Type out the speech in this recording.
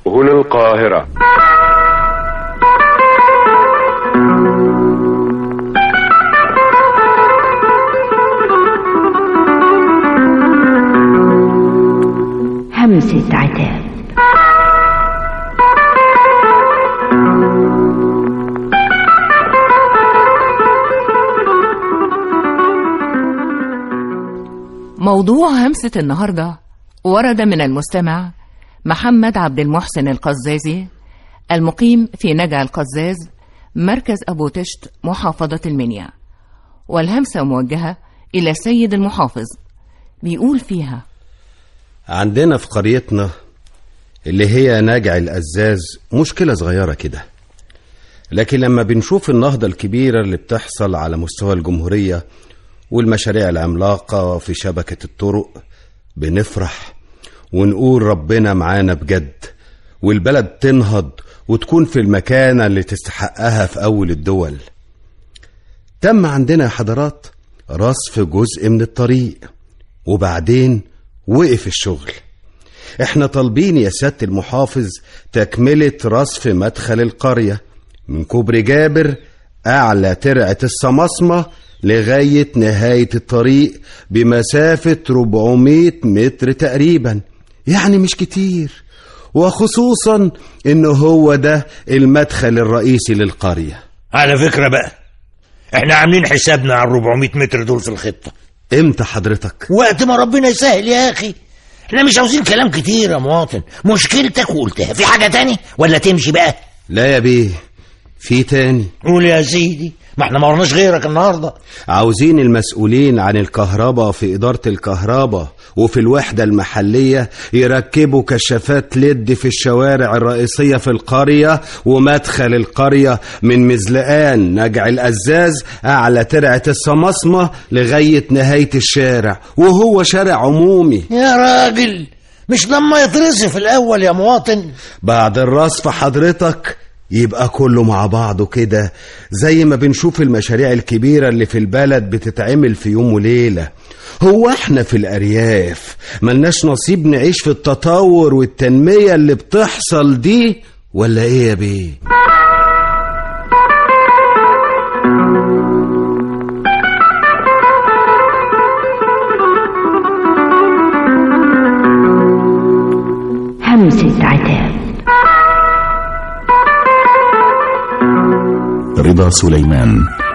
هنا القاهرة همسة عتاب موضوع همسة النهاردة ورد من المستمع محمد عبد المحسن القزازي المقيم في نجع القزاز مركز أبو تشت محافظة المنيا والهمسة موجهة إلى السيد المحافظ بيقول فيها عندنا في قريتنا اللي هي ناجع الأزاز مشكلة صغيرة كده لكن لما بنشوف النهضة الكبيرة اللي بتحصل على مستوى الجمهورية والمشاريع العملاقة في شبكة الطرق بنفرح ونقول ربنا معانا بجد والبلد تنهض وتكون في المكانة اللي تستحقها في أول الدول تم عندنا يا حضرات رصف جزء من الطريق وبعدين وقف الشغل احنا طالبين يا سيادة المحافظ تكملة رصف مدخل القرية من كوبري جابر أعلى ترعة الصمصمة لغاية نهاية الطريق بمسافة 400 متر تقريبا يعني مش كتير وخصوصا انه هو ده المدخل الرئيسي للقرية على فكرة بقى احنا عاملين حسابنا على 400 متر دول في الخطة امتى حضرتك وقت ما ربنا يسهل يا اخي احنا مش عاوزين كلام كتير يا مواطن مشكلتك وقلتها في حاجة تاني ولا تمشي بقى لا يا بيه في تاني قول يا سيدي ما احنا ما ورناش غيرك النهارده عاوزين المسؤولين عن الكهرباء في إدارة الكهرباء وفي الوحدة المحلية يركبوا كشافات ليد في الشوارع الرئيسية في القرية ومدخل القرية من مزلقان نجع الأزاز أعلى ترعة الصمصمة لغاية نهاية الشارع وهو شارع عمومي يا راجل مش لما يترصف الاول يا مواطن بعد الرصف حضرتك يبقى كله مع بعضه كده زي ما بنشوف المشاريع الكبيرة اللي في البلد بتتعمل في يوم وليلة هو احنا في الأرياف ملناش نصيب نعيش في التطور والتنمية اللي بتحصل دي ولا ايه يا بيه همسة عتاب رضا سليمان